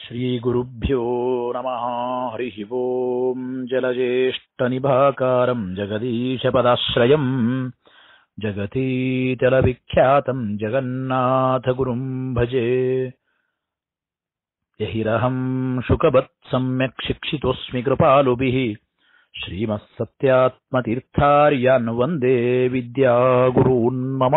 श्रीगुरुभ्यो नमः हरिः ओम् जलज्येष्ठनिभाकारम् जगदीशपदाश्रयम् जगतीतलविख्यातम् जगन्नाथगुरुम् भजे यहिरहम् शुकवत् सम्यक् शिक्षितोऽस्मि कृपालुभिः श्रीमः सत्यात्मतीर्थार्यान् वन्दे ವಿದ್ಯಾಗುರೂನ್ ಮಮ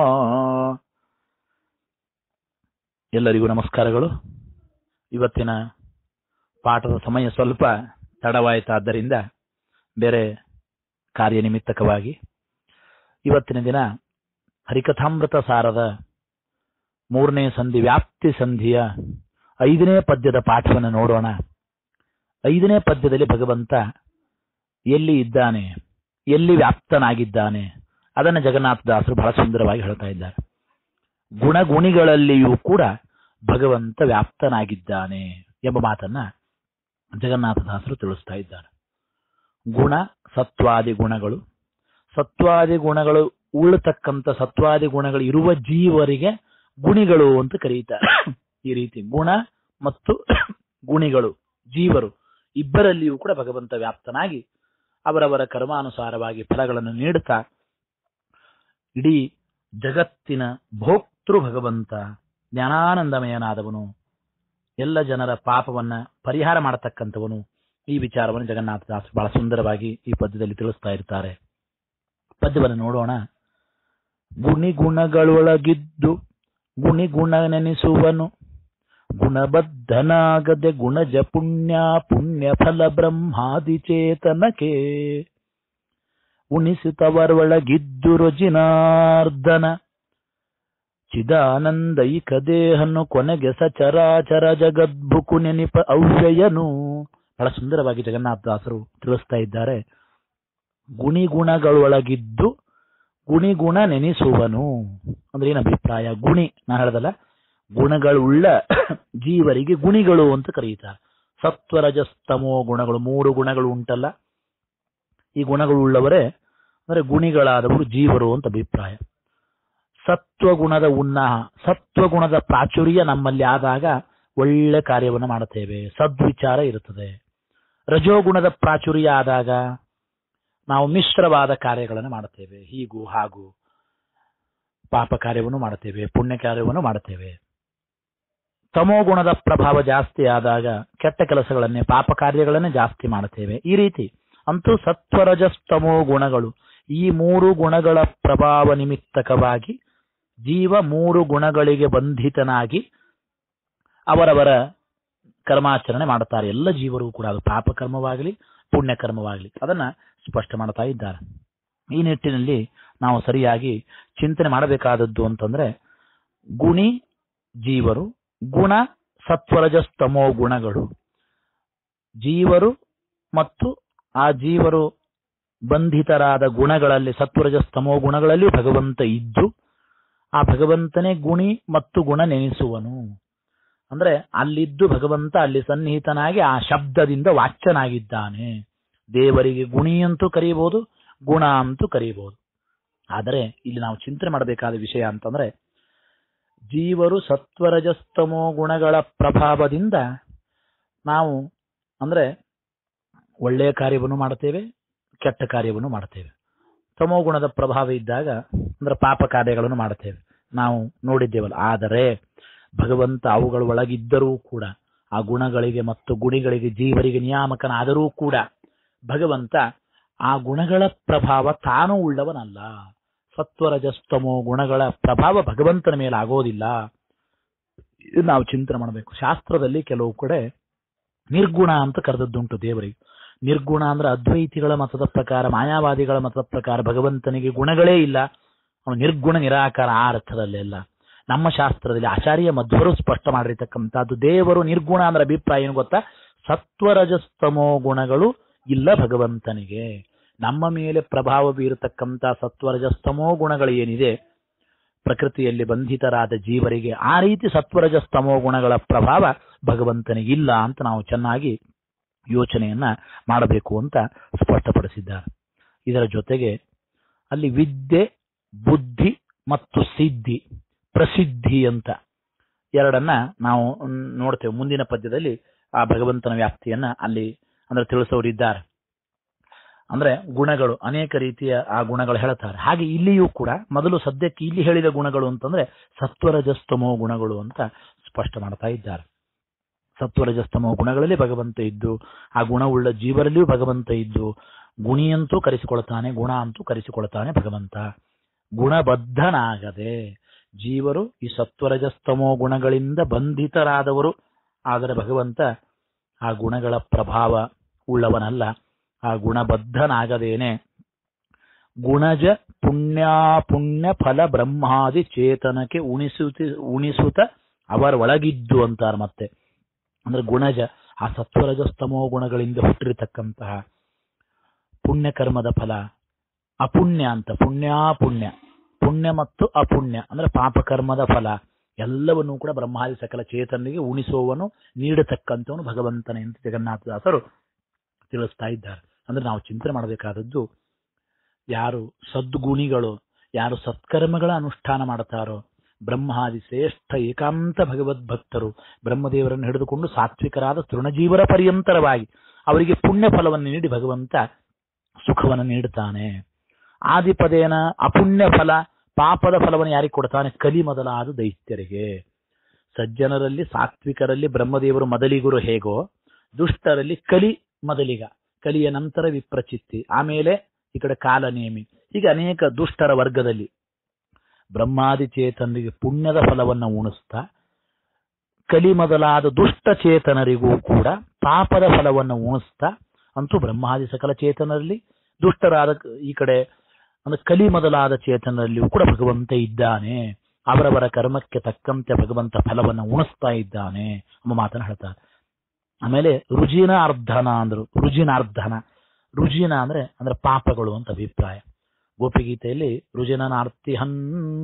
ಎಲ್ಲರಿಗೂ ನಮಸ್ಕಾರಗಳು ಇವತ್ತಿನ ಪಾಠದ ಸಮಯ ಸ್ವಲ್ಪ ತಡವಾಯಿತಾದ್ದರಿಂದ ಬೇರೆ ಕಾರ್ಯನಿಮಿತ್ತಕವಾಗಿ ಇವತ್ತಿನ ದಿನ ಹರಿಕಥಾಮೃತ ಸಾರದ ಮೂರನೇ ಸಂಧಿ ವ್ಯಾಪ್ತಿ ಸಂಧಿಯ ಐದನೇ ಪದ್ಯದ ಪಾಠವನ್ನು ನೋಡೋಣ ಐದನೇ ಪದ್ಯದಲ್ಲಿ ಭಗವಂತ ಎಲ್ಲಿ ಇದ್ದಾನೆ ಎಲ್ಲಿ ವ್ಯಾಪ್ತನಾಗಿದ್ದಾನೆ ಅದನ್ನು ಜಗನ್ನಾಥದಾಸರು ಬಹಳ ಸುಂದರವಾಗಿ ಹೇಳ್ತಾ ಇದ್ದಾರೆ ಗುಣಗುಣಿಗಳಲ್ಲಿಯೂ ಕೂಡ ಭಗವಂತ ವ್ಯಾಪ್ತನಾಗಿದ್ದಾನೆ ಎಂಬ ಮಾತನ್ನ ಜಗನ್ನಾಥದಾಸರು ತಿಳಿಸ್ತಾ ಇದ್ದಾರೆ ಗುಣ ಸತ್ವಾದಿ ಗುಣಗಳು ಸತ್ವಾದಿ ಗುಣಗಳು ಉಳ್ಳತಕ್ಕಂಥ ಸತ್ವಾದಿ ಗುಣಗಳು ಇರುವ ಜೀವರಿಗೆ ಗುಣಿಗಳು ಅಂತ ಕರೀತಾರೆ ಈ ರೀತಿ ಗುಣ ಮತ್ತು ಗುಣಿಗಳು ಜೀವರು ಇಬ್ಬರಲ್ಲಿಯೂ ಕೂಡ ಭಗವಂತ ವ್ಯಾಪ್ತನಾಗಿ ಅವರವರ ಕರ್ಮಾನುಸಾರವಾಗಿ ಫಲಗಳನ್ನು ನೀಡುತ್ತಾ ಇಡೀ ಜಗತ್ತಿನ ಭೋಕ್ತೃ ಭಗವಂತ ಜ್ಞಾನಾನಂದಮಯನಾದವನು ಎಲ್ಲ ಜನರ ಪಾಪವನ್ನ ಪರಿಹಾರ ಮಾಡತಕ್ಕಂಥವನು ಈ ವಿಚಾರವನ್ನು ಜಗನ್ನಾಥದಾಸ್ ಬಹಳ ಸುಂದರವಾಗಿ ಈ ಪದ್ಯದಲ್ಲಿ ತಿಳಿಸ್ತಾ ಇರ್ತಾರೆ ಪದ್ಯವನ್ನು ನೋಡೋಣ ಗುಣಿಗುಣಗಳೊಳಗಿದ್ದು ಗುಣಿಗುಣ ನೆನೆಸುವನು ಗುಣಬದ್ಧನಾಗದೆ ಗುಣಜ ಪುಣ್ಯ ಪುಣ್ಯ ಫಲ ಬ್ರಹ್ಮಾದಿ ಚೇತನಕ್ಕೆ ಉಣಿಸುತ್ತವರೊಳಗಿದ್ದು ರುಜಿನಾರ್ದನ ಚಿದಾನಂದೈಕ ದೇಹನು ಕೊನೆಗೆ ಸಚರಾಚರ ಜಗದ್ಭುಕು ನೆನಿಪ ಅವ್ಯಯನು ಬಹಳ ಸುಂದರವಾಗಿ ಜಗನ್ನಾಥದಾಸರು ತಿಳಿಸ್ತಾ ಇದ್ದಾರೆ ಗುಣಿಗುಣಗಳೊಳಗಿದ್ದು ಗುಣಿಗುಣ ನೆನೆಸುವನು ಅಂದ್ರೆ ಏನು ಅಭಿಪ್ರಾಯ ಗುಣಿ ನಾ ಹೇಳದಲ್ಲ ಗುಣಗಳುಳ್ಳ ಜೀವರಿಗೆ ಗುಣಿಗಳು ಅಂತ ಕರೆಯುತ್ತಾರೆ ಸತ್ವರಜಸ್ತಮೋ ಗುಣಗಳು ಮೂರು ಗುಣಗಳು ಉಂಟಲ್ಲ ಈ ಗುಣಗಳು ಉಳ್ಳವರೇ ಅಂದ್ರೆ ಗುಣಿಗಳಾದವರು ಜೀವರು ಅಂತ ಅಭಿಪ್ರಾಯ ಸತ್ವಗುಣದ ಉನ್ನಾಹ ಸತ್ವಗುಣದ ಪ್ರಾಚುರ್ಯ ನಮ್ಮಲ್ಲಿ ಆದಾಗ ಒಳ್ಳೆ ಕಾರ್ಯವನ್ನು ಮಾಡುತ್ತೇವೆ ಸದ್ವಿಚಾರ ಇರುತ್ತದೆ ರಜೋಗುಣದ ಪ್ರಾಚುರ್ಯ ಆದಾಗ ನಾವು ಮಿಶ್ರವಾದ ಕಾರ್ಯಗಳನ್ನು ಮಾಡುತ್ತೇವೆ ಹೀಗೂ ಹಾಗೂ ಪಾಪ ಕಾರ್ಯವನ್ನು ಮಾಡುತ್ತೇವೆ ಪುಣ್ಯ ಕಾರ್ಯವನ್ನು ಮಾಡುತ್ತೇವೆ ತಮೋಗುಣದ ಪ್ರಭಾವ ಜಾಸ್ತಿ ಆದಾಗ ಕೆಟ್ಟ ಕೆಲಸಗಳನ್ನೇ ಪಾಪ ಕಾರ್ಯಗಳನ್ನೇ ಜಾಸ್ತಿ ಮಾಡುತ್ತೇವೆ ಈ ರೀತಿ ಅಂತೂ ಸತ್ವರಜಸ್ತಮೋ ಗುಣಗಳು ಈ ಮೂರು ಗುಣಗಳ ಪ್ರಭಾವ ನಿಮಿತ್ತಕವಾಗಿ ಜೀವ ಮೂರು ಗುಣಗಳಿಗೆ ಬಂಧಿತನಾಗಿ ಅವರವರ ಕರ್ಮಾಚರಣೆ ಮಾಡುತ್ತಾರೆ ಎಲ್ಲ ಜೀವರು ಕೂಡ ಅದು ಪಾಪ ಕರ್ಮವಾಗಲಿ ಪುಣ್ಯ ಕರ್ಮವಾಗಲಿ ಅದನ್ನ ಸ್ಪಷ್ಟ ಮಾಡ್ತಾ ಇದ್ದಾರೆ ಈ ನಿಟ್ಟಿನಲ್ಲಿ ನಾವು ಸರಿಯಾಗಿ ಚಿಂತನೆ ಮಾಡಬೇಕಾದದ್ದು ಅಂತಂದ್ರೆ ಗುಣಿ ಜೀವರು ಗುಣ ಸತ್ವರಜಸ್ತಮೋ ಗುಣಗಳು ಜೀವರು ಮತ್ತು ಆ ಜೀವರು ಬಂಧಿತರಾದ ಗುಣಗಳಲ್ಲಿ ಸತ್ವರಜಸ್ತಮೋ ಗುಣಗಳಲ್ಲಿಯೂ ಭಗವಂತ ಇದ್ದು ಆ ಭಗವಂತನೇ ಗುಣಿ ಮತ್ತು ಗುಣ ನೆನೆಸುವನು ಅಂದ್ರೆ ಅಲ್ಲಿದ್ದು ಭಗವಂತ ಅಲ್ಲಿ ಸನ್ನಿಹಿತನಾಗಿ ಆ ಶಬ್ದದಿಂದ ವಾಚ್ಯನಾಗಿದ್ದಾನೆ ದೇವರಿಗೆ ಗುಣಿ ಅಂತೂ ಕರೀಬಹುದು ಗುಣ ಅಂತೂ ಕರೀಬಹುದು ಆದರೆ ಇಲ್ಲಿ ನಾವು ಚಿಂತನೆ ಮಾಡಬೇಕಾದ ವಿಷಯ ಅಂತಂದ್ರೆ ಜೀವರು ಸತ್ವರಜಸ್ತಮೋ ಗುಣಗಳ ಪ್ರಭಾವದಿಂದ ನಾವು ಅಂದ್ರೆ ಒಳ್ಳೆಯ ಕಾರ್ಯವನ್ನು ಮಾಡುತ್ತೇವೆ ಕೆಟ್ಟ ಕಾರ್ಯವನ್ನು ಮಾಡುತ್ತೇವೆ ತಮೋ ಗುಣದ ಪ್ರಭಾವ ಇದ್ದಾಗ ಅಂದ್ರೆ ಪಾಪ ಕಾರ್ಯಗಳನ್ನು ಮಾಡುತ್ತೇವೆ ನಾವು ನೋಡಿದ್ದೇವಲ್ಲ ಆದರೆ ಭಗವಂತ ಅವುಗಳ ಒಳಗಿದ್ದರೂ ಕೂಡ ಆ ಗುಣಗಳಿಗೆ ಮತ್ತು ಗುಣಿಗಳಿಗೆ ಜೀವರಿಗೆ ನಿಯಾಮಕನಾದರೂ ಕೂಡ ಭಗವಂತ ಆ ಗುಣಗಳ ಪ್ರಭಾವ ತಾನು ಉಳ್ಳವನಲ್ಲ ಸತ್ವರಜಸ್ತಮೋ ಗುಣಗಳ ಪ್ರಭಾವ ಭಗವಂತನ ಮೇಲೆ ಆಗೋದಿಲ್ಲ ಇದು ನಾವು ಚಿಂತನೆ ಮಾಡಬೇಕು ಶಾಸ್ತ್ರದಲ್ಲಿ ಕೆಲವು ಕಡೆ ನಿರ್ಗುಣ ಅಂತ ಕರೆದದ್ದುಂಟು ದೇವರಿಗೆ ನಿರ್ಗುಣ ಅಂದ್ರೆ ಅದ್ವೈತಿಗಳ ಮತದ ಪ್ರಕಾರ ಮಾಯಾವಾದಿಗಳ ಮತದ ಪ್ರಕಾರ ಭಗವಂತನಿಗೆ ಗುಣಗಳೇ ಇಲ್ಲ ಅವನು ನಿರ್ಗುಣ ನಿರಾಕಾರ ಆ ಅರ್ಥದಲ್ಲೆಲ್ಲ ನಮ್ಮ ಶಾಸ್ತ್ರದಲ್ಲಿ ಆಚಾರ್ಯ ಮಧ್ವರು ಸ್ಪಷ್ಟ ಮಾಡಿರ್ತಕ್ಕಂಥದ್ದು ದೇವರು ನಿರ್ಗುಣ ಅಂದ್ರೆ ಅಭಿಪ್ರಾಯ ಏನು ಗೊತ್ತಾ ಸತ್ವರಜಸ್ತಮೋ ಗುಣಗಳು ಇಲ್ಲ ಭಗವಂತನಿಗೆ ನಮ್ಮ ಮೇಲೆ ಪ್ರಭಾವ ಬೀರತಕ್ಕಂಥ ಸತ್ವರಜಸ್ತಮೋ ಗುಣಗಳು ಏನಿದೆ ಪ್ರಕೃತಿಯಲ್ಲಿ ಬಂಧಿತರಾದ ಜೀವರಿಗೆ ಆ ರೀತಿ ಸತ್ವರಜಸ್ತಮೋ ಗುಣಗಳ ಪ್ರಭಾವ ಭಗವಂತನಿಗಿಲ್ಲ ಅಂತ ನಾವು ಚೆನ್ನಾಗಿ ಯೋಚನೆಯನ್ನ ಮಾಡಬೇಕು ಅಂತ ಸ್ಪಷ್ಟಪಡಿಸಿದ್ದಾರೆ ಇದರ ಜೊತೆಗೆ ಅಲ್ಲಿ ವಿದ್ಯೆ ಬುದ್ಧಿ ಮತ್ತು ಸಿದ್ಧಿ ಪ್ರಸಿದ್ಧಿ ಅಂತ ಎರಡನ್ನ ನಾವು ಮ್, ನೋಡ್ತೇವೆ ಮುಂದಿನ ಪದ್ಯದಲ್ಲಿ ಆ ಭಗವಂತನ ವ್ಯಾಪ್ತಿಯನ್ನ ಅಲ್ಲಿ ಅಂದ್ರೆ ತಿಳಿಸೋರಿದ್ದಾರೆ ಅಂದ್ರೆ ಗುಣಗಳು ಅನೇಕ ರೀತಿಯ ಆ ಗುಣಗಳು ಹೇಳ್ತಾರೆ ಹಾಗೆ ಇಲ್ಲಿಯೂ ಕೂಡ ಮೊದಲು ಸದ್ಯಕ್ಕೆ ಇಲ್ಲಿ ಹೇಳಿದ ಗುಣಗಳು ಅಂತಂದ್ರೆ ಸತ್ವರಜಸ್ತಮೋ ಗುಣಗಳು ಅಂತ ಸ್ಪಷ್ಟ ಮಾಡ್ತಾ ಇದ್ದಾರೆ ಸತ್ವರಜಸ್ತಮೋ ಗುಣಗಳಲ್ಲಿ ಭಗವಂತ ಇದ್ದು ಆ ಗುಣವುಳ್ಳ ಜೀವರಲ್ಲಿಯೂ ಭಗವಂತ ಇದ್ದು ಗುಣಿಯಂತೂ ಕರೆಸಿಕೊಳ್ತಾನೆ ಗುಣ ಅಂತೂ ಕರೆಸಿಕೊಳ್ತಾನೆ ಭಗವಂತ ಗುಣಬದ್ಧನಾಗದೆ ಜೀವರು ಈ ಸತ್ವರಜಸ್ತಮೋ ಗುಣಗಳಿಂದ ಬಂಧಿತರಾದವರು ಆದರೆ ಭಗವಂತ ಆ ಗುಣಗಳ ಪ್ರಭಾವ ಉಳ್ಳವನಲ್ಲ ಆ ಗುಣಬದ್ಧನಾಗದೇನೆ ಗುಣಜ ಪುಣ್ಯಾಪುಣ್ಯ ಫಲ ಬ್ರಹ್ಮಾದಿ ಚೇತನಕ್ಕೆ ಉಣಿಸುತ್ತ ಉಣಿಸುತ್ತ ಅವರ ಒಳಗಿದ್ದು ಅಂತಾರೆ ಮತ್ತೆ ಅಂದ್ರೆ ಗುಣಜ ಆ ಸತ್ವರಜಸ್ತಮೋ ಗುಣಗಳಿಂದ ಹುಟ್ಟಿರತಕ್ಕಂತಹ ಪುಣ್ಯ ಕರ್ಮದ ಫಲ ಅಪುಣ್ಯ ಅಂತ ಪುಣ್ಯಾಪುಣ್ಯ ಪುಣ್ಯ ಮತ್ತು ಅಪುಣ್ಯ ಅಂದ್ರೆ ಪಾಪಕರ್ಮದ ಫಲ ಎಲ್ಲವನ್ನೂ ಕೂಡ ಬ್ರಹ್ಮಾದಿ ಸಕಲ ಚೇತನಿಗೆ ಉಣಿಸುವವನು ನೀಡತಕ್ಕಂಥವನು ಭಗವಂತನೇ ಅಂತ ಜಗನ್ನಾಥದಾಸರು ತಿಳಿಸ್ತಾ ಇದ್ದಾರೆ ಅಂದ್ರೆ ನಾವು ಚಿಂತನೆ ಮಾಡಬೇಕಾದದ್ದು ಯಾರು ಸದ್ಗುಣಿಗಳು ಯಾರು ಸತ್ಕರ್ಮಗಳ ಅನುಷ್ಠಾನ ಮಾಡ್ತಾರೋ ಬ್ರಹ್ಮಾದಿ ಶ್ರೇಷ್ಠ ಏಕಾಂತ ಭಗವದ್ ಭಕ್ತರು ಬ್ರಹ್ಮದೇವರನ್ನು ಹಿಡಿದುಕೊಂಡು ಸಾತ್ವಿಕರಾದ ತೃಣಜೀವರ ಪರ್ಯಂತರವಾಗಿ ಅವರಿಗೆ ಪುಣ್ಯ ಫಲವನ್ನು ನೀಡಿ ಭಗವಂತ ಸುಖವನ್ನು ನೀಡುತ್ತಾನೆ ಆದಿಪದೇನ ಅಪುಣ್ಯ ಫಲ ಪಾಪದ ಫಲವನ್ನು ಯಾರಿಗೆ ಕೊಡ್ತಾನೆ ಕಲಿ ಮೊದಲಾದ ದೈತ್ಯರಿಗೆ ಸಜ್ಜನರಲ್ಲಿ ಸಾತ್ವಿಕರಲ್ಲಿ ಬ್ರಹ್ಮದೇವರು ಮೊದಲಿಗರು ಹೇಗೋ ದುಷ್ಟರಲ್ಲಿ ಕಲಿ ಮೊದಲಿಗ ಕಲಿಯ ನಂತರ ವಿಪ್ರಚಿತ್ತಿ ಆಮೇಲೆ ಈ ಕಡೆ ಕಾಲನೇಮಿ ಹೀಗೆ ಅನೇಕ ದುಷ್ಟರ ವರ್ಗದಲ್ಲಿ ಬ್ರಹ್ಮಾದಿ ಚೇತನರಿಗೆ ಪುಣ್ಯದ ಫಲವನ್ನು ಉಣಿಸ್ತಾ ಕಲಿ ಮೊದಲಾದ ದುಷ್ಟ ಚೇತನರಿಗೂ ಕೂಡ ಪಾಪದ ಫಲವನ್ನು ಉಣಿಸ್ತಾ ಅಂತೂ ಬ್ರಹ್ಮಾದಿ ಸಕಲ ಚೇತನರಲ್ಲಿ ದುಷ್ಟರಾದ ಈ ಕಡೆ ಅಂದ್ರೆ ಕಲಿ ಮೊದಲಾದ ಚೇತನರಲ್ಲಿಯೂ ಕೂಡ ಭಗವಂತ ಇದ್ದಾನೆ ಅವರವರ ಕರ್ಮಕ್ಕೆ ತಕ್ಕಂತೆ ಭಗವಂತ ಫಲವನ್ನು ಉಣಿಸ್ತಾ ಇದ್ದಾನೆ ಎಂಬ ಮಾತನ್ನು ಹೇಳ್ತಾರೆ ಆಮೇಲೆ ರುಜಿನ ಅರ್ಧನ ಅಂದ್ರು ರುಜಿನ ಅರ್ಧನ ರುಜಿನ ಅಂದ್ರೆ ಅಂದ್ರೆ ಪಾಪಗಳು ಅಂತ ಅಭಿಪ್ರಾಯ ಗೋಪಿಗೀತೆಯಲ್ಲಿ ರುಜಿನನಾರ್ತಿಹನ್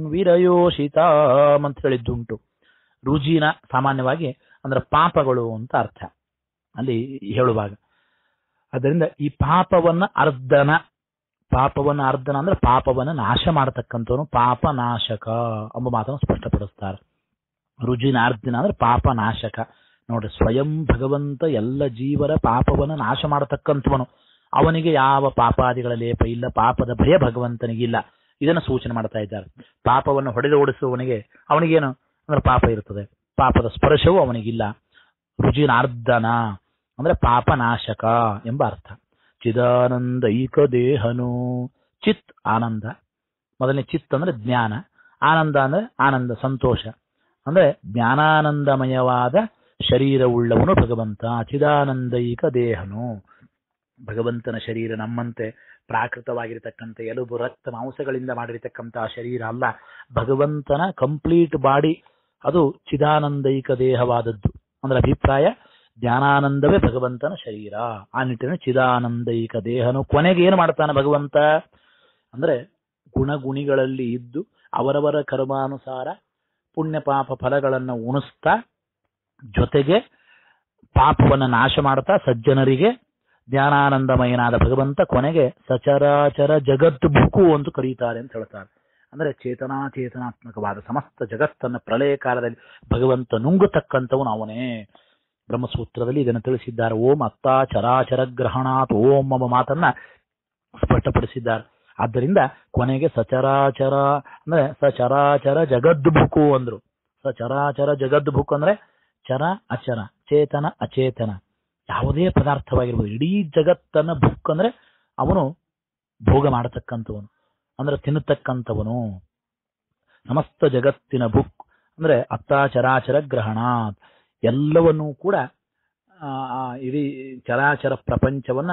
ವೀರಯೋಷಿತಾಮ್ ಅಂತ ಹೇಳಿದ್ದುಂಟು ರುಜಿನ ಸಾಮಾನ್ಯವಾಗಿ ಅಂದ್ರೆ ಪಾಪಗಳು ಅಂತ ಅರ್ಥ ಅಲ್ಲಿ ಹೇಳುವಾಗ ಅದರಿಂದ ಈ ಪಾಪವನ್ನ ಅರ್ಧನ ಪಾಪವನ್ನ ಅರ್ಧನ ಅಂದ್ರೆ ಪಾಪವನ್ನ ನಾಶ ಮಾಡತಕ್ಕಂಥವನು ಪಾಪ ನಾಶಕ ಎಂಬ ಮಾತನ್ನು ಸ್ಪಷ್ಟಪಡಿಸ್ತಾರೆ ರುಜಿನಾರ್ದಿನ ಅಂದ್ರೆ ಪಾಪ ನಾಶಕ ನೋಡ್ರಿ ಸ್ವಯಂ ಭಗವಂತ ಎಲ್ಲ ಜೀವರ ಪಾಪವನ್ನ ನಾಶ ಮಾಡತಕ್ಕಂಥವನು ಅವನಿಗೆ ಯಾವ ಪಾಪಾದಿಗಳ ಲೇಪ ಇಲ್ಲ ಪಾಪದ ಭಯ ಭಗವಂತನಿಗಿಲ್ಲ ಇದನ್ನ ಸೂಚನೆ ಮಾಡ್ತಾ ಇದ್ದಾರೆ ಪಾಪವನ್ನು ಹೊಡೆದು ಓಡಿಸುವವನಿಗೆ ಅವನಿಗೇನು ಅಂದ್ರೆ ಪಾಪ ಇರುತ್ತದೆ ಪಾಪದ ಸ್ಪರ್ಶವೂ ಅವನಿಗಿಲ್ಲ ರುಜಿನಾರ್ದನ ಅಂದ್ರೆ ಪಾಪ ನಾಶಕ ಎಂಬ ಅರ್ಥ ಚಿದಾನಂದೈಕ ದೇಹನು ಚಿತ್ ಆನಂದ ಮೊದಲನೇ ಚಿತ್ ಅಂದ್ರೆ ಜ್ಞಾನ ಆನಂದ ಅಂದ್ರೆ ಆನಂದ ಸಂತೋಷ ಅಂದ್ರೆ ಜ್ಞಾನಾನಂದಮಯವಾದ ಶರೀರವುಳ್ಳವನು ಭಗವಂತ ಚಿದಾನಂದೈಕ ದೇಹನು ಭಗವಂತನ ಶರೀರ ನಮ್ಮಂತೆ ಪ್ರಾಕೃತವಾಗಿರತಕ್ಕಂಥ ಎಲುಬು ರಕ್ತ ಮಾಂಸಗಳಿಂದ ಮಾಡಿರತಕ್ಕಂತಹ ಶರೀರ ಅಲ್ಲ ಭಗವಂತನ ಕಂಪ್ಲೀಟ್ ಬಾಡಿ ಅದು ಚಿದಾನಂದೈಕ ದೇಹವಾದದ್ದು ಅಂದ್ರೆ ಅಭಿಪ್ರಾಯ ಜ್ಞಾನಾನಂದವೇ ಭಗವಂತನ ಶರೀರ ಆ ನಿಟ್ಟಿನಲ್ಲಿ ಚಿದಾನಂದೈಕ ದೇಹನು ಕೊನೆಗೆ ಏನು ಮಾಡ್ತಾನೆ ಭಗವಂತ ಅಂದ್ರೆ ಗುಣಗುಣಿಗಳಲ್ಲಿ ಇದ್ದು ಅವರವರ ಕರ್ಮಾನುಸಾರ ಪುಣ್ಯ ಪಾಪ ಫಲಗಳನ್ನು ಉಣಿಸ್ತಾ ಜೊತೆಗೆ ಪಾಪವನ್ನ ನಾಶ ಮಾಡ್ತಾ ಸಜ್ಜನರಿಗೆ ಜ್ಞಾನಾನಂದಮಯನಾದ ಭಗವಂತ ಕೊನೆಗೆ ಸಚರಾಚರ ಜಗತ್ ಬುಕು ಅಂತ ಕರೀತಾರೆ ಅಂತ ಹೇಳ್ತಾರೆ ಅಂದ್ರೆ ಚೇತನಾಚೇತನಾತ್ಮಕವಾದ ಸಮಸ್ತ ಜಗತ್ತನ್ನ ಪ್ರಳಯ ಕಾಲದಲ್ಲಿ ಭಗವಂತ ನುಂಗತಕ್ಕಂಥವನು ಅವನೇ ಬ್ರಹ್ಮಸೂತ್ರದಲ್ಲಿ ಇದನ್ನು ತಿಳಿಸಿದ್ದಾರೆ ಓಂ ಅತ್ತ ಚರಾಚರ ಗ್ರಹಣಾತ್ ಓಂ ಎಂಬ ಮಾತನ್ನ ಸ್ಪಷ್ಟಪಡಿಸಿದ್ದಾರೆ ಆದ್ದರಿಂದ ಕೊನೆಗೆ ಸಚರಾಚರ ಅಂದ್ರೆ ಸಚರಾಚರ ಜಗದ್ಭುಕು ಅಂದ್ರು ಸಚರಾಚರ ಜಗದ್ಭುಕ್ ಅಂದ್ರೆ ಚರ ಅಚರ ಚೇತನ ಅಚೇತನ ಯಾವುದೇ ಪದಾರ್ಥವಾಗಿರ್ಬೋದು ಇಡೀ ಜಗತ್ತನ್ನ ಬುಕ್ ಅಂದ್ರೆ ಅವನು ಭೋಗ ಮಾಡತಕ್ಕಂಥವನು ಅಂದ್ರೆ ತಿನ್ನತಕ್ಕಂಥವನು ಸಮಸ್ತ ಜಗತ್ತಿನ ಬುಕ್ ಅಂದ್ರೆ ಅತ್ತ ಚರಾಚರ ಗ್ರಹಣ ಎಲ್ಲವನ್ನೂ ಕೂಡ ಆ, ಆ ಇಡೀ ಚರಾಚರ ಪ್ರಪಂಚವನ್ನ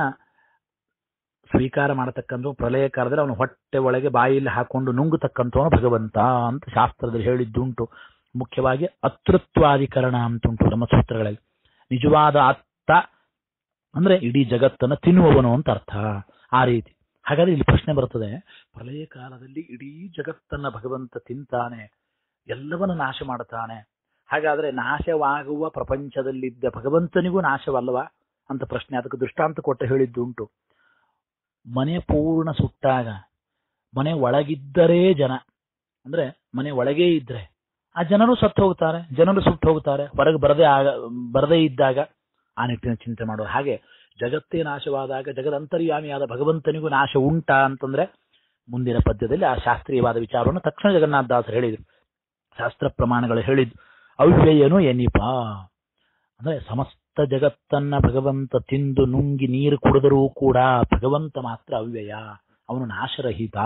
ಸ್ವೀಕಾರ ಮಾಡತಕ್ಕಂಥ ಪ್ರಳಯ ಕಾಲದಲ್ಲಿ ಅವನು ಹೊಟ್ಟೆ ಒಳಗೆ ಬಾಯಲ್ಲಿ ಹಾಕೊಂಡು ನುಂಗತಕ್ಕಂಥವನು ಭಗವಂತ ಅಂತ ಶಾಸ್ತ್ರದಲ್ಲಿ ಹೇಳಿದ್ದುಂಟು ಮುಖ್ಯವಾಗಿ ಅತೃತ್ವಾಧಿಕರಣ ಅಂತುಂಟು ನಮ್ಮ ಸೂತ್ರಗಳಲ್ಲಿ ನಿಜವಾದ ಅತ್ತ ಅಂದ್ರೆ ಇಡೀ ಜಗತ್ತನ್ನ ತಿನ್ನುವವನು ಅಂತ ಅರ್ಥ ಆ ರೀತಿ ಹಾಗಾದ್ರೆ ಇಲ್ಲಿ ಪ್ರಶ್ನೆ ಬರ್ತದೆ ಪ್ರಳಯ ಕಾಲದಲ್ಲಿ ಇಡೀ ಜಗತ್ತನ್ನ ಭಗವಂತ ತಿಂತಾನೆ ಎಲ್ಲವನ್ನ ನಾಶ ಮಾಡ್ತಾನೆ ಹಾಗಾದ್ರೆ ನಾಶವಾಗುವ ಪ್ರಪಂಚದಲ್ಲಿದ್ದ ಭಗವಂತನಿಗೂ ನಾಶವಲ್ಲವಾ ಅಂತ ಪ್ರಶ್ನೆ ಅದಕ್ಕೆ ದೃಷ್ಟಾಂತ ಕೊಟ್ಟು ಹೇಳಿದ್ದುಂಟು ಮನೆ ಪೂರ್ಣ ಸುಟ್ಟಾಗ ಮನೆ ಒಳಗಿದ್ದರೇ ಜನ ಅಂದ್ರೆ ಮನೆ ಒಳಗೇ ಇದ್ರೆ ಆ ಜನರು ಸತ್ತು ಹೋಗ್ತಾರೆ ಜನರು ಸುಟ್ಟು ಹೋಗ್ತಾರೆ ಹೊರಗೆ ಬರದೇ ಆಗ ಬರದೇ ಇದ್ದಾಗ ಆ ನಿಟ್ಟಿನ ಚಿಂತೆ ಮಾಡುವ ಹಾಗೆ ಜಗತ್ತೇ ನಾಶವಾದಾಗ ಜಗದಂತರ್ಯಾಮಿಯಾದ ಭಗವಂತನಿಗೂ ನಾಶ ಉಂಟಾ ಅಂತಂದ್ರೆ ಮುಂದಿನ ಪದ್ಯದಲ್ಲಿ ಆ ಶಾಸ್ತ್ರೀಯವಾದ ವಿಚಾರವನ್ನು ತಕ್ಷಣ ಜಗನ್ನಾಥದಾಸರು ಹೇಳಿದರು ಶಾಸ್ತ್ರ ಪ್ರಮಾಣಗಳು ಹೇಳಿದ್ದು ಅವ್ಯಯನು ಎನಿಪ ಅಂದ್ರೆ ಸಮಸ್ತ ಜಗತ್ತನ್ನ ಭಗವಂತ ತಿಂದು ನುಂಗಿ ನೀರು ಕುಡಿದರೂ ಕೂಡ ಭಗವಂತ ಮಾತ್ರ ಅವ್ಯಯ ಅವನು ನಾಶರಹಿತ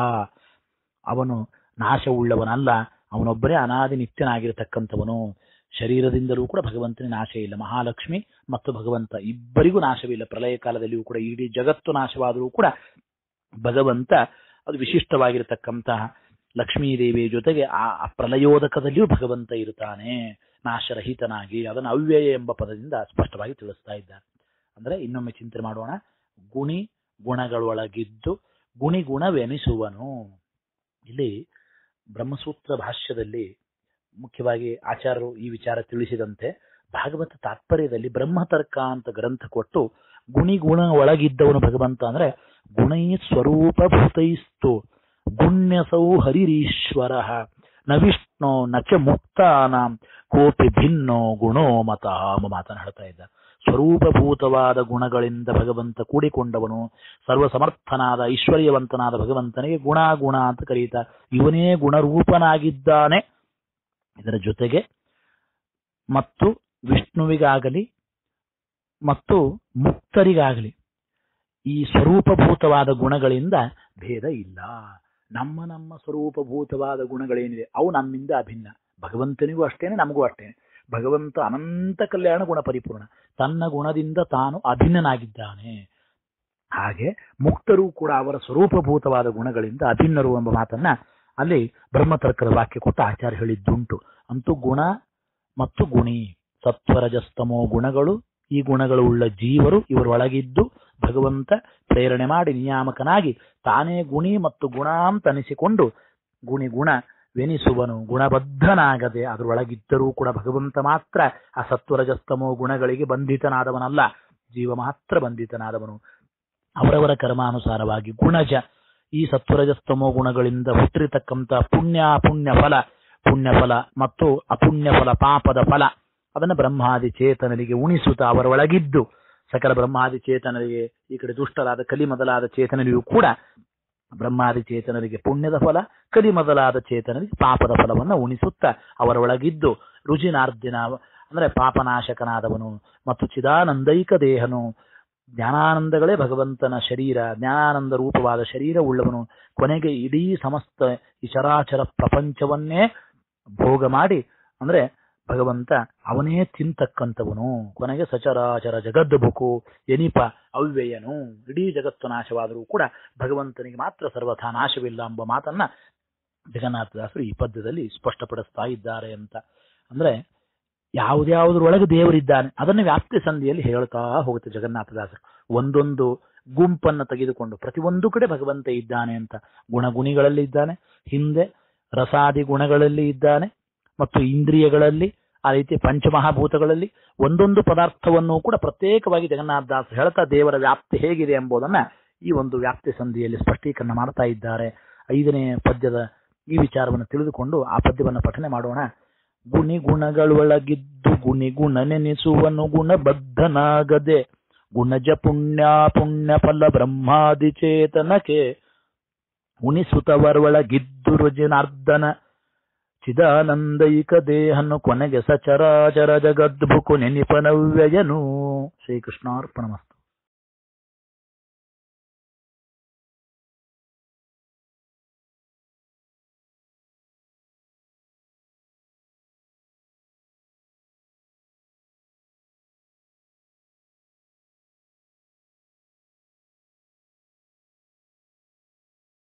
ಅವನು ನಾಶವುಳ್ಳವನಲ್ಲ ಅವನೊಬ್ಬರೇ ಅನಾದಿ ನಿತ್ಯನಾಗಿರತಕ್ಕಂಥವನು ಶರೀರದಿಂದಲೂ ಕೂಡ ಭಗವಂತನ ನಾಶ ಇಲ್ಲ ಮಹಾಲಕ್ಷ್ಮಿ ಮತ್ತು ಭಗವಂತ ಇಬ್ಬರಿಗೂ ನಾಶವಿಲ್ಲ ಪ್ರಳಯ ಕಾಲದಲ್ಲಿಯೂ ಕೂಡ ಇಡೀ ಜಗತ್ತು ನಾಶವಾದರೂ ಕೂಡ ಭಗವಂತ ಅದು ವಿಶಿಷ್ಟವಾಗಿರತಕ್ಕಂತಹ ಲಕ್ಷ್ಮೀದೇವಿಯ ಜೊತೆಗೆ ಆ ಆ ಪ್ರಲಯೋದಕದಲ್ಲಿಯೂ ಭಗವಂತ ಇರುತ್ತಾನೆ ನಾಶರಹಿತನಾಗಿ ಅದನ್ನು ಅವ್ಯಯ ಎಂಬ ಪದದಿಂದ ಸ್ಪಷ್ಟವಾಗಿ ತಿಳಿಸ್ತಾ ಇದ್ದಾರೆ ಅಂದ್ರೆ ಇನ್ನೊಮ್ಮೆ ಚಿಂತನೆ ಮಾಡೋಣ ಗುಣಿ ಗುಣಗಳೊಳಗಿದ್ದು ಗುಣಿ ಗುಣವೆನಿಸುವನು ಇಲ್ಲಿ ಬ್ರಹ್ಮಸೂತ್ರ ಭಾಷ್ಯದಲ್ಲಿ ಮುಖ್ಯವಾಗಿ ಆಚಾರ್ಯರು ಈ ವಿಚಾರ ತಿಳಿಸಿದಂತೆ ಭಾಗವತ ತಾತ್ಪರ್ಯದಲ್ಲಿ ಬ್ರಹ್ಮತರ್ಕ ಅಂತ ಗ್ರಂಥ ಕೊಟ್ಟು ಗುಣಿ ಗುಣ ಒಳಗಿದ್ದವನು ಭಗವಂತ ಅಂದ್ರೆ ಗುಣೈ ಸ್ವರೂಪ ಭೂತೈಸ್ತು ಗುಣ್ಯಸೌ ಹರಿರೀಶ್ವರ ನ ವಿಷ್ಣು ನ ಚ ಮುಕ್ತಾನಾಂ ಕೋಪಿ ಭಿನ್ನೋ ಗುಣೋ ಮತಃ ಎಂಬ ಮಾತನ್ನು ಹೇಳ್ತಾ ಇದ್ದ ಸ್ವರೂಪಭೂತವಾದ ಗುಣಗಳಿಂದ ಭಗವಂತ ಕೂಡಿಕೊಂಡವನು ಸರ್ವಸಮರ್ಥನಾದ ಐಶ್ವರ್ಯವಂತನಾದ ಭಗವಂತನಿಗೆ ಗುಣ ಗುಣ ಅಂತ ಕರೀತಾರೆ ಇವನೇ ಗುಣರೂಪನಾಗಿದ್ದಾನೆ ಇದರ ಜೊತೆಗೆ ಮತ್ತು ವಿಷ್ಣುವಿಗಾಗಲಿ ಮತ್ತು ಮುಕ್ತರಿಗಾಗಲಿ ಈ ಸ್ವರೂಪಭೂತವಾದ ಗುಣಗಳಿಂದ ಭೇದ ಇಲ್ಲ ನಮ್ಮ ನಮ್ಮ ಸ್ವರೂಪಭೂತವಾದ ಗುಣಗಳೇನಿದೆ ಅವು ನಮ್ಮಿಂದ ಅಭಿನ್ನ ಭಗವಂತನಿಗೂ ಅಷ್ಟೇನೆ ನಮಗೂ ಅಷ್ಟೇನೆ ಭಗವಂತ ಅನಂತ ಕಲ್ಯಾಣ ಗುಣ ಪರಿಪೂರ್ಣ ತನ್ನ ಗುಣದಿಂದ ತಾನು ಅಭಿನ್ನನಾಗಿದ್ದಾನೆ ಹಾಗೆ ಮುಕ್ತರು ಕೂಡ ಅವರ ಸ್ವರೂಪಭೂತವಾದ ಗುಣಗಳಿಂದ ಅಭಿನ್ನರು ಎಂಬ ಮಾತನ್ನ ಅಲ್ಲಿ ಬ್ರಹ್ಮತರ್ಕದ ವಾಕ್ಯ ಕೊಟ್ಟು ಆಚಾರ್ಯ ಹೇಳಿದ್ದುಂಟು ಅಂತೂ ಗುಣ ಮತ್ತು ಗುಣಿ ಸತ್ವರಜಸ್ತಮೋ ಗುಣಗಳು ಈ ಗುಣಗಳು ಉಳ್ಳ ಜೀವರು ಇವರೊಳಗಿದ್ದು ಭಗವಂತ ಪ್ರೇರಣೆ ಮಾಡಿ ನಿಯಾಮಕನಾಗಿ ತಾನೇ ಗುಣಿ ಮತ್ತು ಗುಣ ಅಂತ ಅನಿಸಿಕೊಂಡು ಗುಣಿ ಗುಣ ವೆನಿಸುವನು ಗುಣಬದ್ಧನಾಗದೆ ಅದರೊಳಗಿದ್ದರೂ ಕೂಡ ಭಗವಂತ ಮಾತ್ರ ಆ ಸತ್ವರಜಸ್ತಮೋ ಗುಣಗಳಿಗೆ ಬಂಧಿತನಾದವನಲ್ಲ ಜೀವ ಮಾತ್ರ ಬಂಧಿತನಾದವನು ಅವರವರ ಕರ್ಮಾನುಸಾರವಾಗಿ ಗುಣಜ ಈ ಸತ್ವರಜಸ್ತಮೋ ಗುಣಗಳಿಂದ ಹುಟ್ಟಿರತಕ್ಕಂಥ ಪುಣ್ಯ ಪುಣ್ಯ ಫಲ ಪುಣ್ಯ ಫಲ ಮತ್ತು ಅಪುಣ್ಯ ಫಲ ಪಾಪದ ಫಲ ಅದನ್ನು ಬ್ರಹ್ಮಾದಿ ಚೇತನರಿಗೆ ಉಣಿಸುತ್ತಾ ಅವರ ಒಳಗಿದ್ದು ಸಕಲ ಬ್ರಹ್ಮಾದಿ ಚೇತನರಿಗೆ ಈ ಕಡೆ ದುಷ್ಟರಾದ ಕಲಿ ಮೊದಲಾದ ಚೇತನರಿಗೂ ಕೂಡ ಬ್ರಹ್ಮಾದಿ ಚೇತನರಿಗೆ ಪುಣ್ಯದ ಫಲ ಕಲಿ ಮೊದಲಾದ ಚೇತನರಿಗೆ ಪಾಪದ ಫಲವನ್ನು ಉಣಿಸುತ್ತಾ ಅವರ ಒಳಗಿದ್ದು ರುಜಿನಾರ್ದಿನ ಅಂದ್ರೆ ಪಾಪನಾಶಕನಾದವನು ಮತ್ತು ಚಿದಾನಂದೈಕ ದೇಹನು ಜ್ಞಾನಾನಂದಗಳೇ ಭಗವಂತನ ಶರೀರ ಜ್ಞಾನಾನಂದ ರೂಪವಾದ ಶರೀರ ಉಳ್ಳವನು ಕೊನೆಗೆ ಇಡೀ ಸಮಸ್ತ ಈ ಚರಾಚರ ಪ್ರಪಂಚವನ್ನೇ ಭೋಗ ಮಾಡಿ ಅಂದ್ರೆ ಭಗವಂತ ಅವನೇ ತಿಂತಕ್ಕಂಥವನು ಕೊನೆಗೆ ಸಚರಾಚರ ಜಗದ್ಬುಕು ಎನಿಪ ಅವ್ಯಯನು ಇಡೀ ಜಗತ್ತು ನಾಶವಾದರೂ ಕೂಡ ಭಗವಂತನಿಗೆ ಮಾತ್ರ ಸರ್ವಥಾ ನಾಶವಿಲ್ಲ ಎಂಬ ಮಾತನ್ನ ಜಗನ್ನಾಥದಾಸರು ಈ ಪದ್ಯದಲ್ಲಿ ಸ್ಪಷ್ಟಪಡಿಸ್ತಾ ಇದ್ದಾರೆ ಅಂತ ಅಂದ್ರೆ ಯಾವುದ್ಯಾವುದ್ರೊಳಗೆ ದೇವರಿದ್ದಾನೆ ಅದನ್ನು ವ್ಯಾಪ್ತಿ ಸಂಧಿಯಲ್ಲಿ ಹೇಳ್ತಾ ಹೋಗುತ್ತೆ ಜಗನ್ನಾಥದಾಸರು ಒಂದೊಂದು ಗುಂಪನ್ನು ತೆಗೆದುಕೊಂಡು ಪ್ರತಿಯೊಂದು ಕಡೆ ಭಗವಂತ ಇದ್ದಾನೆ ಅಂತ ಗುಣಗುಣಿಗಳಲ್ಲಿ ಇದ್ದಾನೆ ಹಿಂದೆ ರಸಾದಿ ಗುಣಗಳಲ್ಲಿ ಇದ್ದಾನೆ ಮತ್ತು ಇಂದ್ರಿಯಗಳಲ್ಲಿ ಆ ರೀತಿ ಪಂಚಮಹಾಭೂತಗಳಲ್ಲಿ ಒಂದೊಂದು ಪದಾರ್ಥವನ್ನು ಕೂಡ ಪ್ರತ್ಯೇಕವಾಗಿ ಜಗನ್ನಾಥದಾಸರು ಹೇಳ್ತಾ ದೇವರ ವ್ಯಾಪ್ತಿ ಹೇಗಿದೆ ಎಂಬುದನ್ನ ಈ ಒಂದು ವ್ಯಾಪ್ತಿ ಸಂಧಿಯಲ್ಲಿ ಸ್ಪಷ್ಟೀಕರಣ ಮಾಡ್ತಾ ಇದ್ದಾರೆ ಐದನೇ ಪದ್ಯದ ಈ ವಿಚಾರವನ್ನು ತಿಳಿದುಕೊಂಡು ಆ ಪದ್ಯವನ್ನು ಪಠನೆ ಮಾಡೋಣ ಗುಣಿ ಗುಣಗಳೊಳಗಿದ್ದು ಗುಣಿ ಗುಣ ನೆನೆಸುವನು ಗುಣಬದ್ಧನಾಗದೆ ಗುಣಜ ಪುಣ್ಯ ಪುಣ್ಯ ಫಲ ಬ್ರಹ್ಮಾದಿ ಚೇತನಕ್ಕೆ ಉಣಿಸುತ್ತವರೊಳಗಿದ್ದು ರುಜಿನಾರ್ದನ ಚಿದಾನಂದೈಕ ದೇಹನು ಕೊನೆಗೆ ಸಚರಾಚರ ಜಗದ್ಭುಕು ನೆನಿಪನವ್ಯಯನು ಶ್ರೀಕೃಷ್ಣಾರ್ಪಣಮಸ್ತು